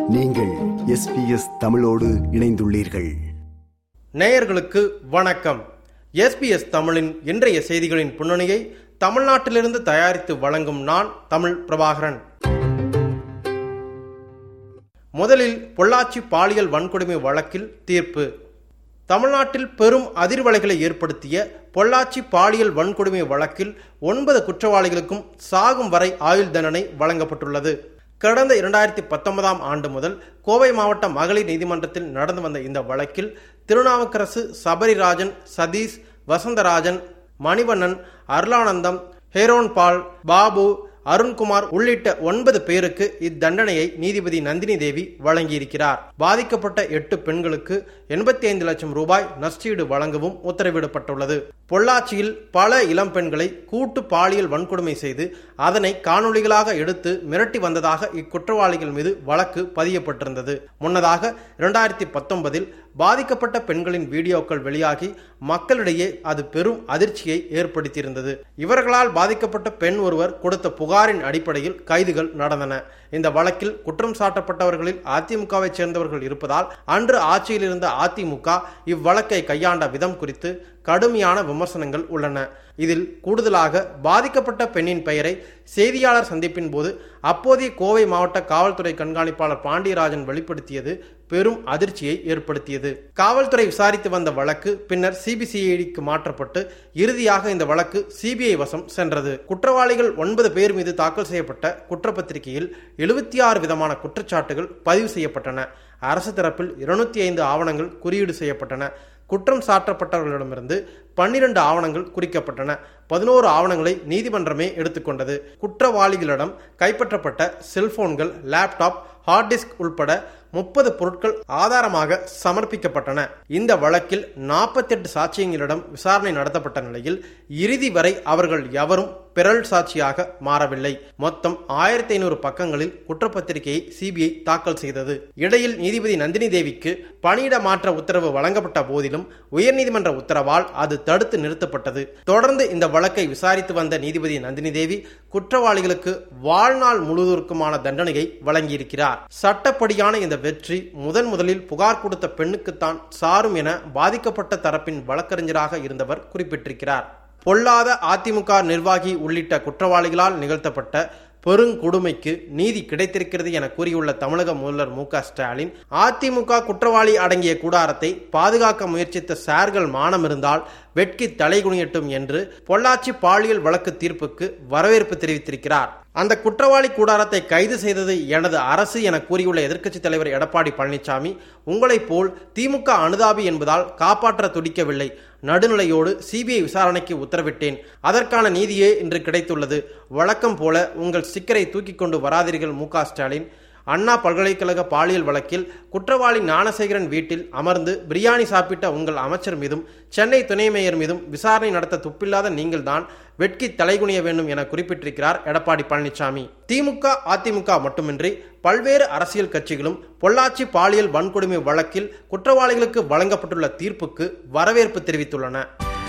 நீங்கள் எஸ்பிஎஸ் தமிழோடு இணைந்துள்ளீர்கள் நேயர்களுக்கு வணக்கம் எஸ்பிஎஸ் தமிழின் இன்றைய செய்திகளின் பின்னணியை தமிழ்நாட்டிலிருந்து தயாரித்து வழங்கும் நான் தமிழ் பிரபாகரன் முதலில் பொள்ளாச்சி பாலியல் வன்கொடுமை வழக்கில் தீர்ப்பு தமிழ்நாட்டில் பெரும் அதிர்வலைகளை ஏற்படுத்திய பொள்ளாச்சி பாலியல் வன்கொடுமை வழக்கில் ஒன்பது குற்றவாளிகளுக்கும் சாகும் வரை ஆயுள் தண்டனை வழங்கப்பட்டுள்ளது கடந்த இரண்டாயிரத்தி பத்தொன்பதாம் ஆண்டு முதல் கோவை மாவட்ட மகளிர் நீதிமன்றத்தில் நடந்து வந்த இந்த வழக்கில் திருநாவுக்கரசு சபரிராஜன் சதீஷ் வசந்தராஜன் மணிவண்ணன் அருளானந்தம் ஹேரோன் பால் பாபு அருண்குமார் உள்ளிட்ட ஒன்பது பேருக்கு இத்தண்டனையை நீதிபதி நந்தினி தேவி வழங்கியிருக்கிறார் பாதிக்கப்பட்ட எட்டு பெண்களுக்கு எண்பத்தி ஐந்து லட்சம் ரூபாய் நஷ்டீடு வழங்கவும் உத்தரவிடப்பட்டுள்ளது பொள்ளாச்சியில் பல இளம் பெண்களை கூட்டு பாலியல் வன்கொடுமை செய்து அதனை காணொளிகளாக எடுத்து மிரட்டி வந்ததாக இக்குற்றவாளிகள் மீது வழக்கு பதியப்பட்டிருந்தது முன்னதாக இரண்டாயிரத்தி பத்தொன்பதில் பாதிக்கப்பட்ட பெண்களின் வீடியோக்கள் வெளியாகி மக்களிடையே அது பெரும் அதிர்ச்சியை ஏற்படுத்தியிருந்தது இவர்களால் பாதிக்கப்பட்ட பெண் ஒருவர் கொடுத்த புகாரின் அடிப்படையில் கைதுகள் நடந்தன இந்த வழக்கில் குற்றம் சாட்டப்பட்டவர்களில் அதிமுகவை சேர்ந்தவர்கள் இருப்பதால் அன்று ஆட்சியில் இருந்த அதிமுக இவ்வழக்கை கையாண்ட விதம் குறித்து கடுமையான விமர்சனங்கள் உள்ளன இதில் கூடுதலாக பாதிக்கப்பட்ட பெண்ணின் பெயரை செய்தியாளர் சந்திப்பின் போது அப்போதைய கோவை மாவட்ட காவல்துறை கண்காணிப்பாளர் பாண்டியராஜன் வெளிப்படுத்தியது பெரும் அதிர்ச்சியை ஏற்படுத்தியது காவல்துறை விசாரித்து வந்த வழக்கு பின்னர் சிபிசிஐடிக்கு மாற்றப்பட்டு இறுதியாக இந்த வழக்கு சிபிஐ வசம் சென்றது குற்றவாளிகள் ஒன்பது பேர் மீது தாக்கல் செய்யப்பட்ட குற்றப்பத்திரிகையில் எழுபத்தி ஆறு விதமான குற்றச்சாட்டுகள் பதிவு செய்யப்பட்டன அரசு தரப்பில் இருநூத்தி ஐந்து ஆவணங்கள் குறியீடு செய்யப்பட்டன குற்றம் சாட்டப்பட்டவர்களிடமிருந்து பன்னிரண்டு ஆவணங்கள் குறிக்கப்பட்டன பதினோரு ஆவணங்களை நீதிமன்றமே எடுத்துக்கொண்டது குற்றவாளிகளிடம் கைப்பற்றப்பட்ட செல்போன்கள் லேப்டாப் ஹார்ட் டிஸ்க் உள்பட முப்பது பொருட்கள் ஆதாரமாக சமர்ப்பிக்கப்பட்டன இந்த வழக்கில் நாற்பத்தி எட்டு சாட்சியங்களிடம் விசாரணை நடத்தப்பட்ட நிலையில் இறுதி வரை அவர்கள் எவரும் பிறல் சாட்சியாக மாறவில்லை மொத்தம் ஆயிரத்தி ஐநூறு பக்கங்களில் குற்றப்பத்திரிகையை சிபிஐ தாக்கல் செய்தது இடையில் நீதிபதி நந்தினி தேவிக்கு பணியிட மாற்ற உத்தரவு வழங்கப்பட்ட போதிலும் உயர்நீதிமன்ற உத்தரவால் அது தடுத்து நிறுத்தப்பட்டது தொடர்ந்து இந்த வழக்கை விசாரித்து வந்த நீதிபதி நந்தினி தேவி குற்றவாளிகளுக்கு வாழ்நாள் முழுவதற்குமான தண்டனையை வழங்கியிருக்கிறார் சட்டப்படியான இந்த வெற்றி முதன் முதலில் புகார் கொடுத்த பெண்ணுக்குத்தான் சாரும் என பாதிக்கப்பட்ட தரப்பின் வழக்கறிஞராக இருந்தவர் குறிப்பிட்டிருக்கிறார் பொல்லாத அதிமுக நிர்வாகி உள்ளிட்ட குற்றவாளிகளால் நிகழ்த்தப்பட்ட பெருங்கொடுமைக்கு நீதி கிடைத்திருக்கிறது என கூறியுள்ள தமிழக முதல்வர் மு ஸ்டாலின் அதிமுக குற்றவாளி அடங்கிய கூடாரத்தை பாதுகாக்க முயற்சித்த சார்கள் மானம் இருந்தால் வெட்கி தலைகுனியட்டும் என்று பொள்ளாச்சி பாலியல் வழக்கு தீர்ப்புக்கு வரவேற்பு தெரிவித்திருக்கிறார் அந்த குற்றவாளி கூடாரத்தை கைது செய்தது எனது அரசு என கூறியுள்ள எதிர்க்கட்சித் தலைவர் எடப்பாடி பழனிசாமி உங்களைப் போல் திமுக அனுதாபி என்பதால் காப்பாற்ற துடிக்கவில்லை நடுநிலையோடு சிபிஐ விசாரணைக்கு உத்தரவிட்டேன் அதற்கான நீதியே இன்று கிடைத்துள்ளது வழக்கம் போல உங்கள் சிக்கரை தூக்கி கொண்டு வராதீர்கள் மு ஸ்டாலின் அண்ணா பல்கலைக்கழக பாலியல் வழக்கில் குற்றவாளி ஞானசேகரன் வீட்டில் அமர்ந்து பிரியாணி சாப்பிட்ட உங்கள் அமைச்சர் மீதும் சென்னை துணை மேயர் மீதும் விசாரணை நடத்த துப்பில்லாத நீங்கள் தான் வெட்கி தலைகுனிய வேண்டும் என குறிப்பிட்டிருக்கிறார் எடப்பாடி பழனிசாமி திமுக அதிமுக மட்டுமின்றி பல்வேறு அரசியல் கட்சிகளும் பொள்ளாச்சி பாலியல் வன்கொடுமை வழக்கில் குற்றவாளிகளுக்கு வழங்கப்பட்டுள்ள தீர்ப்புக்கு வரவேற்பு தெரிவித்துள்ளன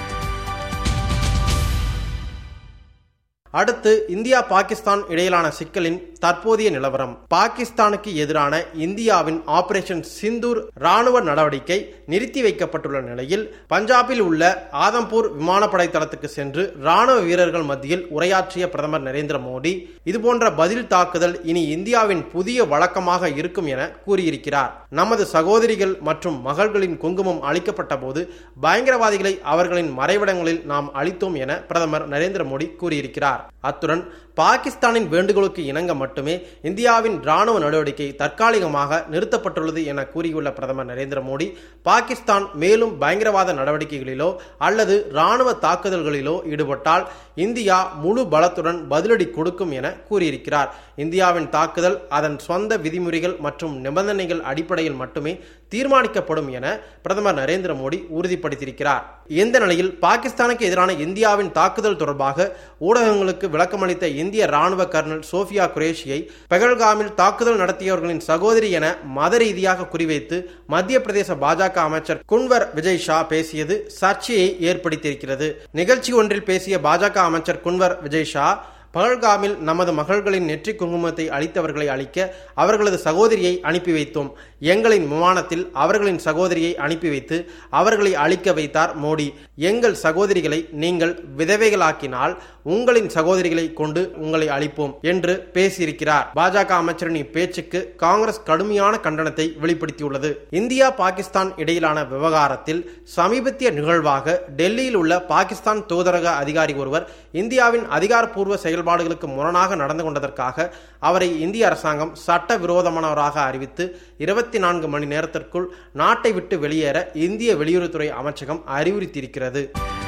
அடுத்து இந்தியா பாகிஸ்தான் இடையிலான சிக்கலின் தற்போதைய நிலவரம் பாகிஸ்தானுக்கு எதிரான இந்தியாவின் ஆபரேஷன் சிந்தூர் ராணுவ நடவடிக்கை நிறுத்தி வைக்கப்பட்டுள்ள நிலையில் பஞ்சாபில் உள்ள ஆதம்பூர் விமானப்படை தளத்துக்கு சென்று ராணுவ வீரர்கள் மத்தியில் உரையாற்றிய பிரதமர் நரேந்திர மோடி இதுபோன்ற பதில் தாக்குதல் இனி இந்தியாவின் புதிய வழக்கமாக இருக்கும் என கூறியிருக்கிறார் நமது சகோதரிகள் மற்றும் மகள்களின் குங்குமம் அளிக்கப்பட்ட போது பயங்கரவாதிகளை அவர்களின் மறைவிடங்களில் நாம் அளித்தோம் என பிரதமர் நரேந்திர மோடி கூறியிருக்கிறார் அத்துடன் பாகிஸ்தானின் வேண்டுகோளுக்கு இணங்க மட்டுமே இந்தியாவின் ராணுவ நடவடிக்கை தற்காலிகமாக நிறுத்தப்பட்டுள்ளது என கூறியுள்ள பிரதமர் நரேந்திர மோடி பாகிஸ்தான் மேலும் பயங்கரவாத நடவடிக்கைகளிலோ அல்லது ராணுவ தாக்குதல்களிலோ ஈடுபட்டால் இந்தியா முழு பலத்துடன் பதிலடி கொடுக்கும் என கூறியிருக்கிறார் இந்தியாவின் தாக்குதல் அதன் சொந்த விதிமுறைகள் மற்றும் நிபந்தனைகள் அடிப்படையில் மட்டுமே தீர்மானிக்கப்படும் என பிரதமர் நரேந்திர மோடி உறுதிப்படுத்தியிருக்கிறார் இந்த நிலையில் பாகிஸ்தானுக்கு எதிரான இந்தியாவின் தாக்குதல் தொடர்பாக ஊடகங்களுக்கு விளக்கமளித்த இந்திய ராணுவ கர்னல் சோஃபியா குரேஷியை பெகல்காமில் தாக்குதல் நடத்தியவர்களின் சகோதரி என மத ரீதியாக குறிவைத்து மத்திய பிரதேச பாஜக அமைச்சர் குன்வர் விஜய் ஷா பேசியது சர்ச்சையை ஏற்படுத்தியிருக்கிறது நிகழ்ச்சி ஒன்றில் பேசிய பாஜக அமைச்சர் குன்வர் விஜய் ஷா பகல்காமில் நமது மகள்களின் நெற்றி குங்குமத்தை அளித்தவர்களை அழிக்க அவர்களது சகோதரியை அனுப்பி வைத்தோம் எங்களின் விமானத்தில் அவர்களின் சகோதரியை அனுப்பி வைத்து அவர்களை அழிக்க வைத்தார் மோடி எங்கள் சகோதரிகளை நீங்கள் விதவைகளாக்கினால் உங்களின் சகோதரிகளை கொண்டு உங்களை அழிப்போம் என்று பேசியிருக்கிறார் பாஜக அமைச்சரின் இப்பேச்சுக்கு காங்கிரஸ் கடுமையான கண்டனத்தை வெளிப்படுத்தியுள்ளது இந்தியா பாகிஸ்தான் இடையிலான விவகாரத்தில் சமீபத்திய நிகழ்வாக டெல்லியில் உள்ள பாகிஸ்தான் தூதரக அதிகாரி ஒருவர் இந்தியாவின் அதிகாரப்பூர்வ செயல்பாடுகளுக்கு முரணாக நடந்து கொண்டதற்காக அவரை இந்திய அரசாங்கம் சட்ட விரோதமானவராக அறிவித்து இருபத்தி நான்கு மணி நேரத்திற்குள் நாட்டை விட்டு வெளியேற இந்திய வெளியுறவுத்துறை அமைச்சகம் அறிவுறுத்தியிருக்கிறது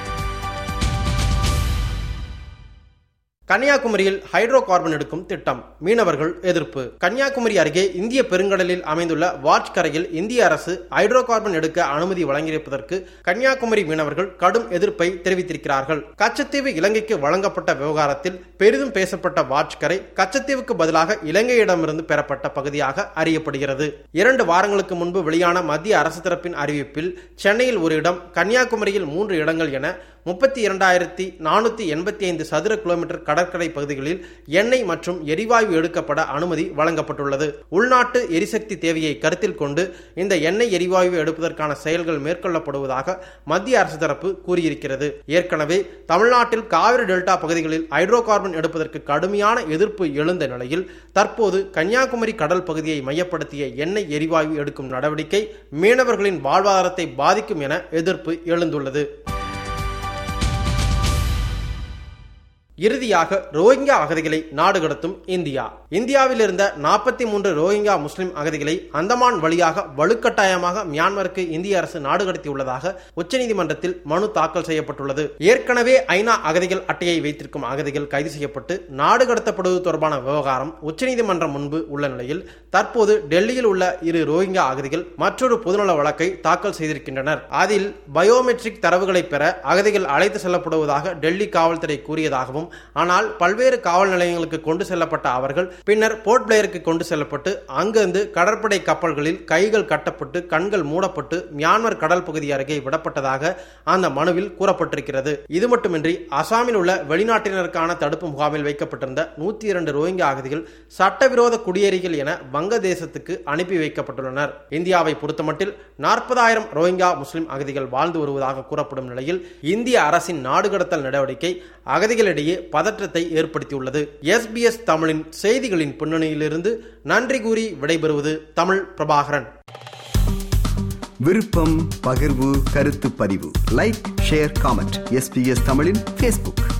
கன்னியாகுமரியில் ஹைட்ரோ கார்பன் எடுக்கும் திட்டம் மீனவர்கள் எதிர்ப்பு கன்னியாகுமரி அருகே இந்திய பெருங்கடலில் அமைந்துள்ள வாட்ச் கரையில் இந்திய அரசு ஹைட்ரோ கார்பன் எடுக்க அனுமதி வழங்கியிருப்பதற்கு கன்னியாகுமரி மீனவர்கள் கடும் எதிர்ப்பை தெரிவித்திருக்கிறார்கள் கச்சத்தீவு இலங்கைக்கு வழங்கப்பட்ட விவகாரத்தில் பெரிதும் பேசப்பட்ட வாட்ச் கரை கச்சத்தீவுக்கு பதிலாக இலங்கையிடமிருந்து பெறப்பட்ட பகுதியாக அறியப்படுகிறது இரண்டு வாரங்களுக்கு முன்பு வெளியான மத்திய அரசு தரப்பின் அறிவிப்பில் சென்னையில் ஒரு இடம் கன்னியாகுமரியில் மூன்று இடங்கள் என முப்பத்தி இரண்டாயிரத்தி நானூத்தி எண்பத்தி ஐந்து சதுர கிலோமீட்டர் கடற்கரை பகுதிகளில் எண்ணெய் மற்றும் எரிவாயு எடுக்கப்பட அனுமதி வழங்கப்பட்டுள்ளது உள்நாட்டு எரிசக்தி தேவையை கருத்தில் கொண்டு இந்த எண்ணெய் எரிவாயு எடுப்பதற்கான செயல்கள் மேற்கொள்ளப்படுவதாக மத்திய அரசு தரப்பு கூறியிருக்கிறது ஏற்கனவே தமிழ்நாட்டில் காவிரி டெல்டா பகுதிகளில் ஹைட்ரோ கார்பன் எடுப்பதற்கு கடுமையான எதிர்ப்பு எழுந்த நிலையில் தற்போது கன்னியாகுமரி கடல் பகுதியை மையப்படுத்திய எண்ணெய் எரிவாயு எடுக்கும் நடவடிக்கை மீனவர்களின் வாழ்வாதாரத்தை பாதிக்கும் என எதிர்ப்பு எழுந்துள்ளது இறுதியாக ரோஹிங்கா அகதிகளை நாடு கடத்தும் இந்தியா இந்தியாவில் இருந்த நாற்பத்தி மூன்று ரோஹிங்கா முஸ்லிம் அகதிகளை அந்தமான் வழியாக வலுக்கட்டாயமாக மியான்மருக்கு இந்திய அரசு நாடு கடத்தியுள்ளதாக உச்சநீதிமன்றத்தில் மனு தாக்கல் செய்யப்பட்டுள்ளது ஏற்கனவே ஐநா அகதிகள் அட்டையை வைத்திருக்கும் அகதிகள் கைது செய்யப்பட்டு நாடு கடத்தப்படுவது தொடர்பான விவகாரம் உச்சநீதிமன்றம் முன்பு உள்ள நிலையில் தற்போது டெல்லியில் உள்ள இரு ரோஹிங்கா அகதிகள் மற்றொரு பொதுநல வழக்கை தாக்கல் செய்திருக்கின்றனர் அதில் பயோமெட்ரிக் தரவுகளை பெற அகதிகள் அழைத்து செல்லப்படுவதாக டெல்லி காவல்துறை கூறியதாகவும் ஆனால் பல்வேறு காவல் நிலையங்களுக்கு கொண்டு செல்லப்பட்ட அவர்கள் பின்னர் போர்ட் பிளேயருக்கு கொண்டு செல்லப்பட்டு அங்கிருந்து கடற்படை கப்பல்களில் கைகள் கட்டப்பட்டு கண்கள் மூடப்பட்டு மியான்மர் கடல் பகுதி அருகே விடப்பட்டதாக அந்த மனுவில் கூறப்பட்டிருக்கிறது இது மட்டுமின்றி அசாமில் உள்ள வெளிநாட்டினருக்கான தடுப்பு முகாமில் வைக்கப்பட்டிருந்த நூத்தி இரண்டு ரோஹிங்கா அகதிகள் சட்டவிரோத குடியேறிகள் என வங்கதேசத்துக்கு அனுப்பி வைக்கப்பட்டுள்ளனர் இந்தியாவை பொறுத்தமட்டில் நாற்பதாயிரம் ரோஹிங்கா முஸ்லிம் அகதிகள் வாழ்ந்து வருவதாக கூறப்படும் நிலையில் இந்திய அரசின் நாடு கடத்தல் நடவடிக்கை அகதிகளிடையே பதற்றத்தை ஏற்படுத்தியுள்ளது எஸ்பிஎஸ் தமிழின் செய்திகளின் பின்னணியிலிருந்து நன்றி கூறி விடைபெறுவது தமிழ் பிரபாகரன் விருப்பம் பகிர்வு கருத்து பதிவு லைக் ஷேர் காமெண்ட் எஸ்பிஎஸ் தமிழின் ஃபேஸ்புக்